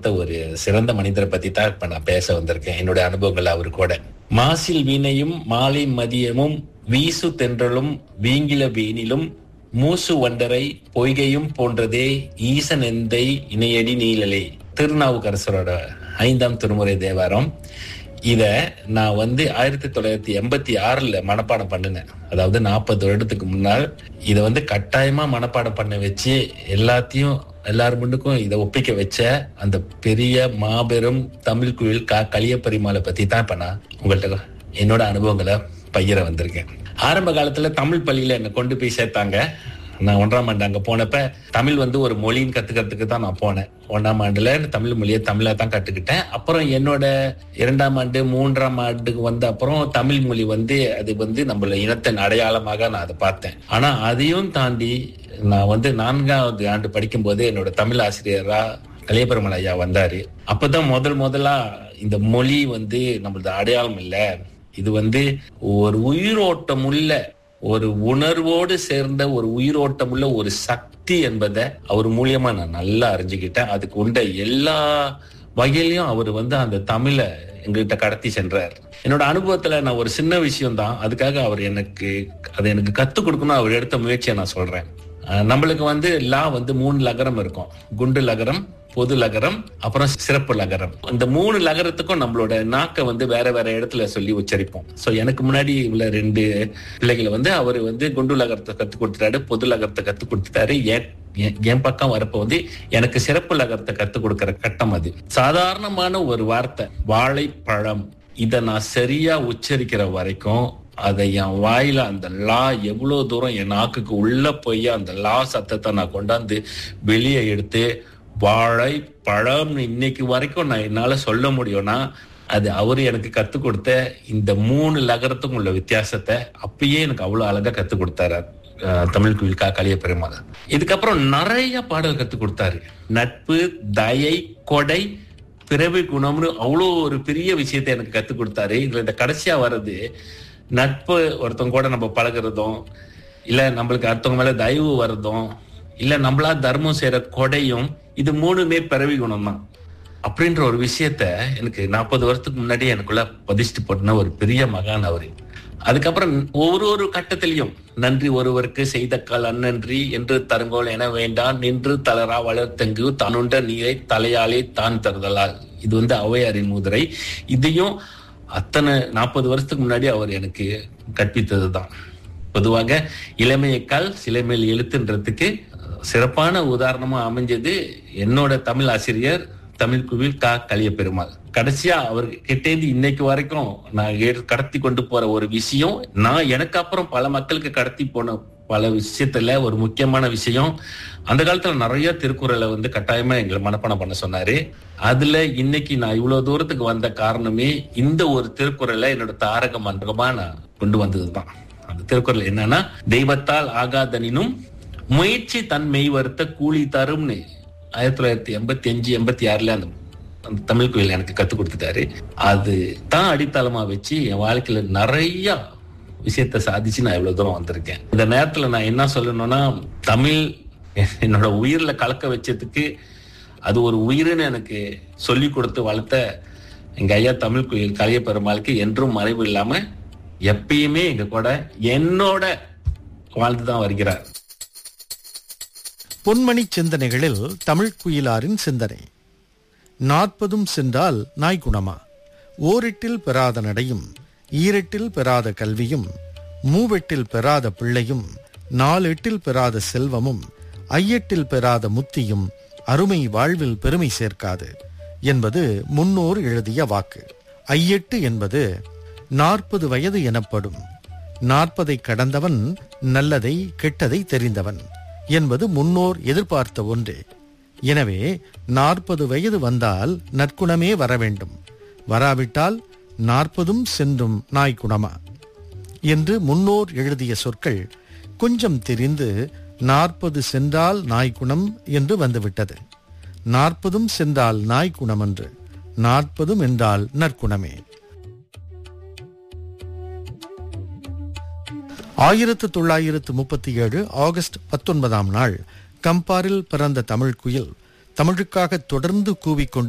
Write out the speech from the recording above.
பார்த்த ஒரு சிறந்த மனிதரை பத்தி தான் இப்ப நான் பேச வந்திருக்கேன் என்னுடைய அனுபவங்கள் அவரு கூட மாசில் வீணையும் மாலை மதியமும் வீசு தென்றலும் வீங்கில வீணிலும் மூசு வண்டரை பொய்கையும் போன்றதே ஈசன் எந்தை இணையடி நீழலே திருநாவுக்கரசரோட ஐந்தாம் திருமுறை தேவாரம் இத நான் வந்து ஆயிரத்தி தொள்ளாயிரத்தி எண்பத்தி ஆறுல மனப்பாடம் பண்ணினேன் அதாவது நாற்பது வருடத்துக்கு முன்னால் இதை வந்து கட்டாயமா மனப்பாடம் பண்ண வச்சு எல்லாத்தையும் எல்லார் முன்னுக்கும் இதை ஒப்பிக்க வச்ச அந்த பெரிய மாபெரும் தமிழ் குயில் கா களியப்பெருமாளை பத்தி தான் இப்ப நான் உங்கள்கிட்ட என்னோட அனுபவங்களை பகிர வந்திருக்கேன் ஆரம்ப காலத்துல தமிழ் பள்ளியில என்னை கொண்டு போய் சேர்த்தாங்க நான் ஒன்றாம் ஆண்டு அங்க போனப்ப தமிழ் வந்து ஒரு மொழின்னு கத்துக்கிறதுக்கு தான் நான் போனேன் ஒன்றாம் ஆண்டுல தமிழ் மொழியை தமிழா தான் கத்துக்கிட்டேன் அப்புறம் என்னோட இரண்டாம் ஆண்டு மூன்றாம் ஆண்டுக்கு வந்த அப்புறம் தமிழ் மொழி வந்து அது வந்து நம்மள இனத்தின் அடையாளமாக நான் அதை பார்த்தேன் ஆனா அதையும் தாண்டி நான் வந்து நான்காவது ஆண்டு படிக்கும் போது என்னோட தமிழ் ஆசிரியரா கலியபெருமல் ஐயா வந்தாரு அப்பதான் முதல் முதலா இந்த மொழி வந்து நம்மளது அடையாளம் இல்ல இது வந்து ஒரு உயிரோட்டம் உள்ள ஒரு உணர்வோடு சேர்ந்த ஒரு உயிரோட்டம் உள்ள ஒரு சக்தி என்பதை அவர் மூலியமா நான் நல்லா அறிஞ்சுக்கிட்டேன் அதுக்கு உண்ட எல்லா வகையிலையும் அவர் வந்து அந்த தமிழை எங்ககிட்ட கடத்தி சென்றார் என்னோட அனுபவத்துல நான் ஒரு சின்ன விஷயம் தான் அதுக்காக அவர் எனக்கு அதை எனக்கு கத்துக் கொடுக்கணும் அவர் எடுத்த முயற்சியை நான் சொல்றேன் அஹ் நம்மளுக்கு வந்து லா வந்து மூணு லகரம் இருக்கும் குண்டு லகரம் பொது லகரம் அப்புறம் சிறப்பு லகரம் இந்த மூணு லகரத்துக்கும் நம்மளோட நாக்கை வந்து வேற வேற இடத்துல சொல்லி உச்சரிப்போம் சோ எனக்கு முன்னாடி உள்ள ரெண்டு பிள்ளைகளை வந்து அவர் வந்து குண்டு லகரத்தை கத்து கொடுத்துட்டாரு பொது லகரத்தை கத்து கொடுத்துட்டாரு ஏன் என் என் பக்கம் வரப்ப வந்து எனக்கு சிறப்பு லகரத்தை கத்து கொடுக்கிற கட்டம் அது சாதாரணமான ஒரு வார்த்தை வாழைப்பழம் இத நான் சரியா உச்சரிக்கிற வரைக்கும் அதை என் வாயில அந்த லா எவ்வளவு தூரம் என் நாக்குக்கு உள்ள போய் அந்த லா சத்தத்தை நான் கொண்டாந்து வெளியே எடுத்து வாழை பழம் இன்னைக்கு வரைக்கும் நான் என்னால சொல்ல முடியும்னா அது அவரு எனக்கு கத்து கொடுத்த இந்த மூணு லகரத்துக்கும் உள்ள வித்தியாசத்தை அப்பயே எனக்கு அவ்வளவு அழகா கத்து கொடுத்தாரு அஹ், தமிழ் குயில் கா கலிய பெருமாள் இதுக்கப்புறம் நிறைய பாடல் கத்து கொடுத்தாரு நட்பு தயை கொடை பிறவி குணம்னு அவ்வளோ ஒரு பெரிய விஷயத்தை எனக்கு கத்து கொடுத்தாரு இதுல இந்த கடைசியா வர்றது நட்பு ஒருத்தவங்க கூட நம்ம பழகுறதும் இல்ல நம்மளுக்கு அடுத்தவங்க மேல தயவு வர்றதும் இல்ல நம்மளா தர்மம் செய்யற கொடையும் இது மூணுமே பிறவி குணம் தான் அப்படின்ற ஒரு விஷயத்த எனக்கு நாற்பது வருஷத்துக்கு முன்னாடி எனக்குள்ள பதிச்சுட்டு போட்டுன ஒரு பெரிய மகான் அவரு அதுக்கப்புறம் ஒரு ஒரு கட்டத்திலையும் நன்றி ஒருவருக்கு செய்த கால் அந்நன்றி என்று தருங்கோல் என வேண்டாம் நின்று தளரா வளர்த்தெங்கு தானுண்ட நீரை தலையாலே தான் தருதலால் இது வந்து ஔவையாரின் முதிரை இதையும் அத்தனை நாற்பது வருஷத்துக்கு முன்னாடி அவர் எனக்கு கற்பித்ததுதான் பொதுவாக இளமையக்கால் சிலைமேல் எழுத்துன்றதுக்கு சிறப்பான உதாரணமா அமைஞ்சது என்னோட தமிழ் ஆசிரியர் தமிழ் குவில் கா கலிய பெருமாள் கடைசியா அவர் கிட்டேந்து இன்னைக்கு வரைக்கும் நான் ஏ- கடத்தி கொண்டு போற ஒரு விஷயம் நான் எனக்கு அப்புறம் பல மக்களுக்கு கடத்தி போன பல விஷயத்துல ஒரு முக்கியமான விஷயம் அந்த காலத்துல நிறைய திருக்குறளை வந்து கட்டாயமா எங்களை மனப்பாடம் பண்ண சொன்னாரு அதுல இன்னைக்கு நான் இவ்வளவு தூரத்துக்கு வந்த காரணமே இந்த ஒரு திருக்குறளை என்னோட தாரக மன்றமா நான் கொண்டு வந்ததுதான் அந்த திருக்குறள் என்னன்னா தெய்வத்தால் ஆகாதனினும் முயற்சி தன் மெய் வருத்த கூலி தரும்னு ஆயிரத்தி தொள்ளாயிரத்தி எண்பத்தி அஞ்சு எண்பத்தி ஆறுல அந்த அந்த தமிழ் கோயில் எனக்கு கத்துக் கொடுத்துட்டாரு அது தான் அடித்தளமா வச்சு என் வாழ்க்கையில நிறைய விஷயத்த சாதிச்சு நான் இவ்வளவு தூரம் வந்திருக்கேன் இந்த நேரத்துல நான் என்ன சொல்லணும்னா தமிழ் என்னோட உயிர்ல கலக்க வச்சதுக்கு அது ஒரு உயிர்னு எனக்கு சொல்லி கொடுத்து வளர்த்த எங்க ஐயா தமிழ் கோயில் கலைய பெருமாளுக்கு என்றும் மறைவு இல்லாம எப்பயுமே எங்க கூட என்னோட வாழ்ந்துதான் வருகிறார் பொன்மணி சிந்தனைகளில் தமிழ் குயிலாரின் சிந்தனை நாற்பதும் சென்றால் நாய் குணமா ஓரெட்டில் பெறாத நடையும் ஈரெட்டில் பெறாத கல்வியும் மூவெட்டில் பெறாத பிள்ளையும் நாலெட்டில் பெறாத செல்வமும் ஐயெட்டில் பெறாத முத்தியும் அருமை வாழ்வில் பெருமை சேர்க்காது என்பது முன்னோர் எழுதிய வாக்கு ஐயெட்டு என்பது நாற்பது வயது எனப்படும் நாற்பதை கடந்தவன் நல்லதை கெட்டதை தெரிந்தவன் என்பது முன்னோர் எதிர்பார்த்த ஒன்றே எனவே நாற்பது வயது வந்தால் நற்குணமே வர வேண்டும் வராவிட்டால் நாற்பதும் சென்றும் நாய்க்குணமா என்று முன்னோர் எழுதிய சொற்கள் கொஞ்சம் தெரிந்து நாற்பது சென்றால் நாய்க்குணம் என்று வந்துவிட்டது நாற்பதும் சென்றால் நாய்க்குணம் என்று நாற்பதும் என்றால் நற்குணமே ஆயிரத்து தொள்ளாயிரத்து முப்பத்தி ஏழு ஆகஸ்ட் பத்தொன்பதாம் நாள் கம்பாரில் பிறந்த தமிழ் குயில் தமிழுக்காக தொடர்ந்து கூவிக்கொண்டு